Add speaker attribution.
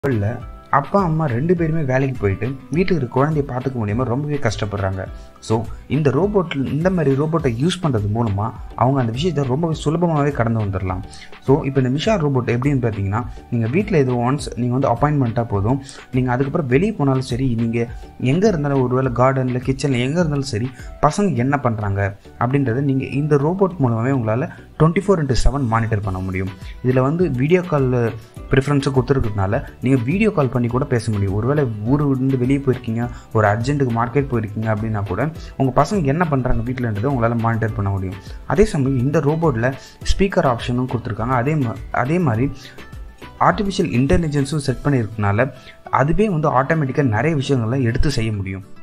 Speaker 1: இல்லை அப்பா அம்மா ரெண்டு பேருமே வேலைக்கு போயிட்டு வீட்டில் இருக்கிற குழந்தைய பார்த்துக்க முடியாமல் ரொம்பவே கஷ்டப்படுறாங்க ஸோ இந்த ரோபோட் இந்த மாதிரி ரோபோட்டை யூஸ் பண்ணுறது மூலமாக அவங்க அந்த விஷயத்தை ரொம்பவே சுலபமாகவே கடந்து வந்துடலாம் ஸோ இப்போ இந்த மிஷா ரோபோட் எப்படின்னு பார்த்தீங்கன்னா நீங்கள் வீட்டில் எது ஒன்ஸ் நீங்கள் வந்து அப்பாயின்மெண்ட்டாக போதும் நீங்கள் அதுக்கப்புறம் வெளியே போனாலும் சரி நீங்கள் எங்கே இருந்தாலும் ஒருவேளை கார்டனில் கிச்சனில் எங்கே இருந்தாலும் சரி பசங்க என்ன பண்ணுறாங்க அப்படின்றத நீங்கள் இந்த ரோபோட் மூலமாகவே உங்களால் twenty four into seven monitor பண்ண முடியும் இதில் வந்து வீடியோ கால் ப்ரிஃபரன்ஸை கொடுத்துருக்கிறதுனால நீங்கள் வீடியோ கால் பண்ணி கூட பேச முடியும் ஒருவேளை ஊர் இருந்து வெளியே போயிருக்கீங்க ஒரு அர்ஜென்ட்டுக்கு மார்க்கெட் போயிருக்கீங்க அப்படின்னா கூட உங்கள் பசங்க என்ன பண்ணுறாங்க வீட்டில்ன்றதை உங்களால் மானிட்டர் பண்ண முடியும் அதே சமயம் இந்த ரோபோட்டில் ஸ்பீக்கர் ஆப்ஷனும் கொடுத்துருக்காங்க அதே மா அதே மாதிரி ஆர்டிஃபிஷியல் இன்டெலிஜென்ஸும் செட் பண்ணியிருக்கனால அதுவே வந்து ஆட்டோமேட்டிக்காக நிறைய விஷயங்களை எடுத்து செய்ய முடியும்